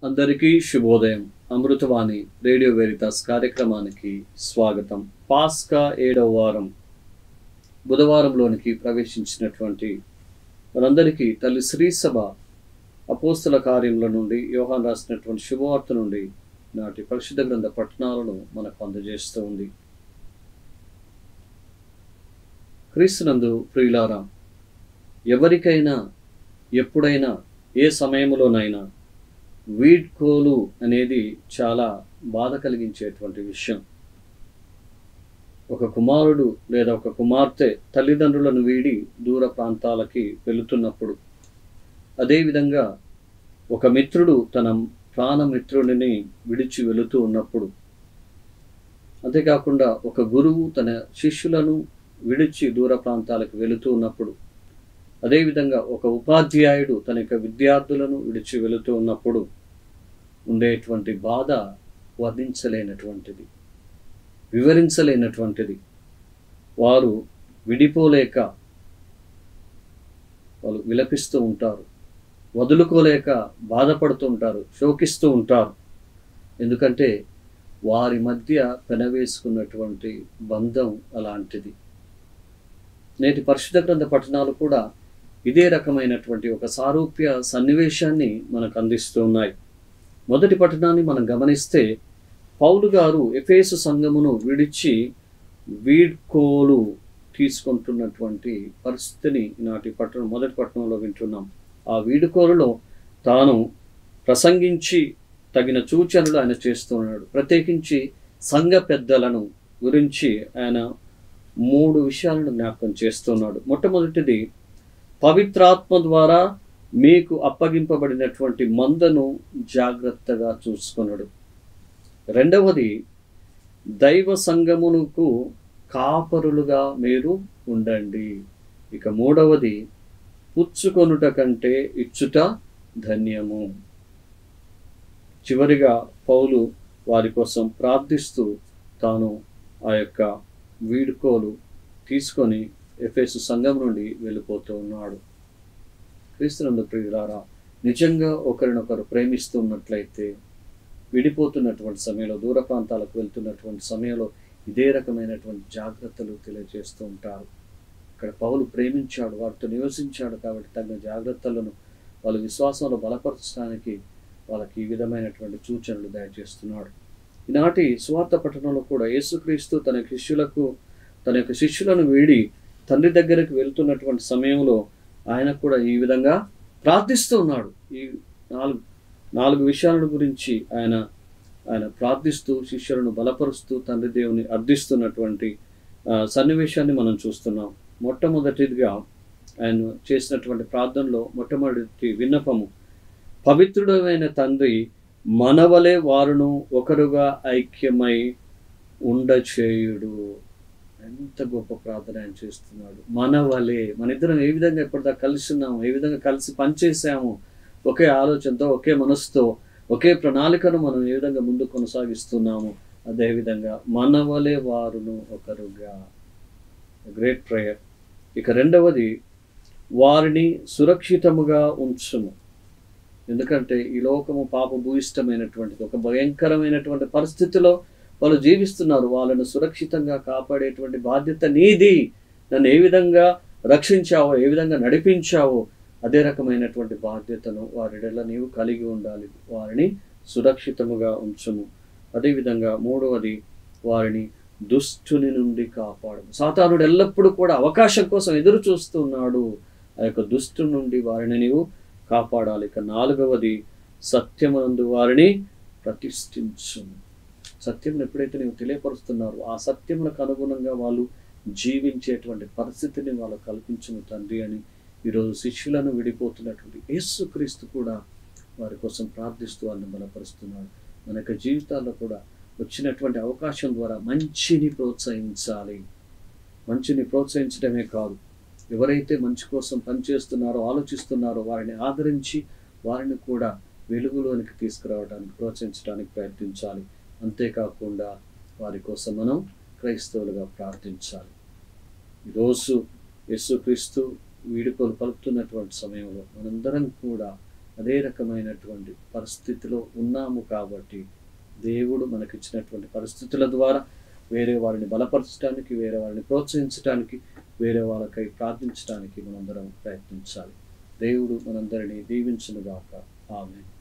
అందరికీ శుభోదయం Amruthavani radio Veritas కార్యక్రమానికి స్వాగతం పాస్కా ఏడవ వారం బుధవారంలోనికి ప్రవేశించినటువంటి మనందరికీ తల్లి శ్రీసభ అపోస్తుల కార్యముల నుండి యోహాన్ రాసినటువంటి శుభవార్త నుండి నాటి పరిశుద్ధ గ్రంథ పట్టణాలను మనకు అందజేస్తూ ఉంది క్రీస్తునందు ప్రియులారా ఎవరికైనా ఎప్పుడైనా ఏ సమయంలోనైనా వీడ్కోలు అనేది చాలా బాధ కలిగించేటువంటి విషయం ఒక కుమారుడు లేదా ఒక కుమార్తె తల్లిదండ్రులను వీడి దూర ప్రాంతాలకి వెళుతున్నప్పుడు అదేవిధంగా ఒక మిత్రుడు తన ప్రాణమిత్రుడిని విడిచి వెళుతూ ఉన్నప్పుడు అంతేకాకుండా ఒక గురువు తన శిష్యులను విడిచి దూర ప్రాంతాలకు వెళుతూ ఉన్నప్పుడు అదేవిధంగా ఒక ఉపాధ్యాయుడు తన యొక్క విద్యార్థులను విడిచి వెళుతూ ఉన్నప్పుడు ఉండేటువంటి బాధ వర్ణించలేనటువంటిది వివరించలేనటువంటిది వారు విడిపోలేక వాళ్ళు విలపిస్తూ ఉంటారు వదులుకోలేక బాధపడుతూ ఉంటారు శోకిస్తూ ఉంటారు ఎందుకంటే వారి మధ్య పెనవేసుకున్నటువంటి బంధం అలాంటిది నేటి పరిశుద్ధ గ్రంథ పఠనాలు కూడా ఇదే రకమైనటువంటి ఒక సారూప్య సన్నివేశాన్ని మనకు అందిస్తూ ఉన్నాయి మొదటి పట్టణాన్ని మనం గమనిస్తే పౌలు గారు ఎఫేసు సంఘమును విడిచి వీడ్కోలు తీసుకుంటున్నటువంటి పరిస్థితిని నాటి పట్టణం మొదటి పట్టణంలో వింటున్నాం ఆ వీడుకోలులో తాను ప్రసంగించి తగిన సూచనలు ఆయన చేస్తున్నాడు ప్రత్యేకించి సంఘ పెద్దలను గురించి ఆయన మూడు విషయాలను జ్ఞాపకం చేస్తున్నాడు మొట్టమొదటిది పవిత్రాత్మ ద్వారా మీకు అప్పగింపబడినటువంటి మందను జాగ్రత్తగా చూసుకున్నాడు రెండవది దైవ సంగమునకు కాపరులుగా మీరు ఉండండి ఇక మూడవది పుచ్చుకొనుట కంటే ఇచ్చుట ధన్యము చివరిగా పౌలు వారి కోసం ప్రార్థిస్తూ తాను ఆ యొక్క వీడుకోలు తీసుకొని ఎఫెసు సంఘం నుండి వెళ్ళిపోతూ ఉన్నాడు క్రీస్తునందు ప్రియులారా నిజంగా ఒకరినొకరు ప్రేమిస్తున్నట్లయితే విడిపోతున్నటువంటి సమయంలో దూర ప్రాంతాలకు వెళ్తున్నటువంటి సమయంలో ఇదే రకమైనటువంటి జాగ్రత్తలు తెలియజేస్తూ ఉంటారు ఇక్కడ పౌలు ప్రేమించాడు వారితో నివసించాడు కాబట్టి తగిన జాగ్రత్తలను వాళ్ళ విశ్వాసంలో బలపరచడానికి వాళ్ళకి ఈ విధమైనటువంటి సూచనలు దయచేస్తున్నాడు ఈనాటి స్వార్థ పట్టణంలో కూడా యేసుక్రీస్తు తన శిష్యులకు తన యొక్క శిష్యులను వీడి తండ్రి దగ్గరికి వెళ్తున్నటువంటి సమయంలో ఆయన కూడా ఈ విధంగా ప్రార్థిస్తూ ఉన్నాడు ఈ నాలుగు నాలుగు విషయాల గురించి ఆయన ఆయన ప్రార్థిస్తూ శిష్యులను బలపరుస్తూ తండ్రి దేవుని అర్థిస్తున్నటువంటి సన్నివేశాన్ని మనం చూస్తున్నాం మొట్టమొదటిగా ఆయన చేసినటువంటి ప్రార్థనలో మొట్టమొదటి విన్నపము పవిత్రుడమైన తండ్రి మనవలే వారును ఒకరుగా ఐక్యమై ఉండచేయుడు ఎంత గొప్ప ప్రార్థన ఆయన చేస్తున్నాడు మనవలే మన ఇద్దరం ఏ విధంగా ఇప్పటిదాకా కలిసి ఉన్నాము ఏ విధంగా కలిసి పనిచేసాము ఒకే ఆలోచనతో ఒకే మనసుతో ఒకే ప్రణాళికను మనం ఏ విధంగా ముందు కొనసాగిస్తున్నాము అదేవిధంగా మనవలే వారును ఒకరుగా గ్రేట్ ప్రేయర్ ఇక రెండవది వారిని సురక్షితముగా ఉంచుము ఎందుకంటే ఈ లోకము పాప భూయిష్టమైనటువంటిది ఒక భయంకరమైనటువంటి పరిస్థితిలో వాళ్ళు జీవిస్తున్నారు వాళ్ళను సురక్షితంగా కాపాడేటువంటి బాధ్యత నీది నన్ను ఏ విధంగా రక్షించావో ఏ విధంగా నడిపించావో అదే రకమైనటువంటి బాధ్యతను వారిడల నీవు కలిగి ఉండాలి వారిని సురక్షితముగా ఉంచుము అదేవిధంగా మూడవది వారిని దుష్టుని నుండి కాపాడు సాతానుడు ఎల్లప్పుడూ కూడా అవకాశం కోసం ఎదురు చూస్తున్నాడు ఆ యొక్క దుష్టు నుండి వారిని నీవు కాపాడాలి ఇక నాలుగవది సత్యమునందు వారిని ప్రతిష్ఠించు సత్యం ఎప్పుడైతే నీవు తెలియపరుస్తున్నారో ఆ సత్యములకు అనుగుణంగా వాళ్ళు జీవించేటువంటి పరిస్థితిని వాళ్ళు కల్పించును తండ్రి అని ఈరోజు శిష్యులను విడిపోతున్నటువంటి యేసుక్రీస్తు కూడా వారి కోసం ప్రార్థిస్తూ వారిని బలపరుస్తున్నాడు మన యొక్క జీవితాల్లో కూడా వచ్చినటువంటి అవకాశం ద్వారా మంచిని ప్రోత్సహించాలి మంచిని ప్రోత్సహించడమే కాదు ఎవరైతే మంచి కోసం పనిచేస్తున్నారో ఆలోచిస్తున్నారో వారిని ఆదరించి వారిని కూడా వెలుగులోనికి తీసుకురావడానికి ప్రోత్సహించడానికి ప్రయత్నించాలి అంతేకాకుండా వారి కోసం మనం క్రైస్తవులుగా ప్రార్థించాలి ఈరోజు యేసుక్రీస్తు వీడుకోలు పలుకుతున్నటువంటి సమయంలో మనందరం కూడా అదే రకమైనటువంటి పరిస్థితిలో ఉన్నాము కాబట్టి దేవుడు మనకిచ్చినటువంటి పరిస్థితుల ద్వారా వేరే వారిని బలపరచడానికి వేరే వారిని ప్రోత్సహించడానికి వేరే వాళ్ళకై ప్రార్థించడానికి మనందరం ప్రయత్నించాలి దేవుడు మనందరినీ దీవించునుగాక ఆమె